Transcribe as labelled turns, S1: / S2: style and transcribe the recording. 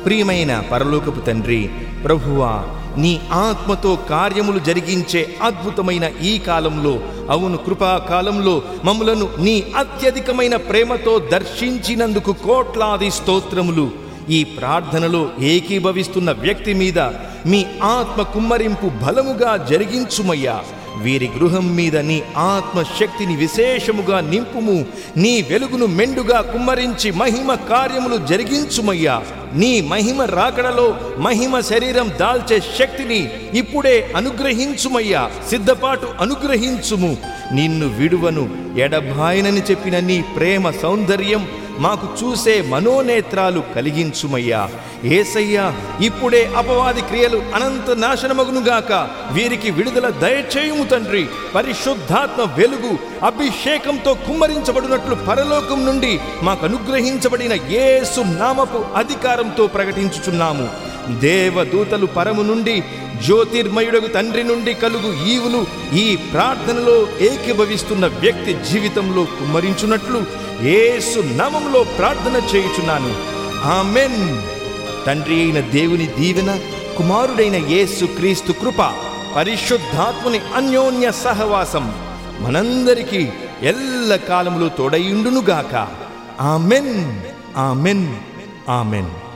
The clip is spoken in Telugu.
S1: ప్రియమైన పరలోకపు తండ్రి ప్రభువా నీ ఆత్మతో కార్యములు జరిగించే అద్భుతమైన ఈ కాలంలో అవును కృపా కాలంలో మమ్ములను నీ అత్యధికమైన ప్రేమతో దర్శించినందుకు కోట్లాది స్తోత్రములు ఈ ప్రార్థనలో ఏకీభవిస్తున్న వ్యక్తి మీద మీ ఆత్మ కుమ్మరింపు బలముగా జరిగించుమయ్యా వీరి గృహం మీద నీ ఆత్మ శక్తిని విశేషముగా నింపుము నీ వెలుగును మెండుగా కుమ్మరించి మహిమ కార్యములు జరిగించుమయ్యా నీ మహిమ రాకడలో మహిమ శరీరం దాల్చే శక్తిని ఇప్పుడే అనుగ్రహించుమయ్యా సిద్ధపాటు అనుగ్రహించుము నిన్ను విడువను ఎడబాయనని చెప్పిన నీ ప్రేమ సౌందర్యం మాకు చూసే మనోనేత్రాలు కలిగించుమయ్యా ఏసయ్యా ఇప్పుడే అపవాది క్రియలు అనంత నాశనమగునుగాక వీరికి విడుదల దయచేయుము తండ్రి పరిశుద్ధాత్మ వెలుగు అభిషేకంతో కుమ్మరించబడినట్లు పరలోకం నుండి మాకు అనుగ్రహించబడిన యేసు నామపు అధికారంతో ప్రకటించుచున్నాము దేవదూతలు పరము నుండి జ్యోతిర్మయుడగు తండ్రి నుండి కలుగు ఈవులు ఈ ప్రార్థనలో ఏకీభవిస్తున్న వ్యక్తి జీవితంలో కుమ్మరించున్నట్లు యేసు నామంలో ప్రార్థన చేయుచున్నాను ఆమెన్ తండ్రి అయిన దేవుని దీవెన కుమారుడైన యేసు క్రీస్తు కృప పరిశుద్ధాత్ముని అన్యోన్య సహవాసం మనందరికీ ఎల్ల కాలములు తోడయుండునుగాక ఆమెన్ ఆమెన్ ఆమెన్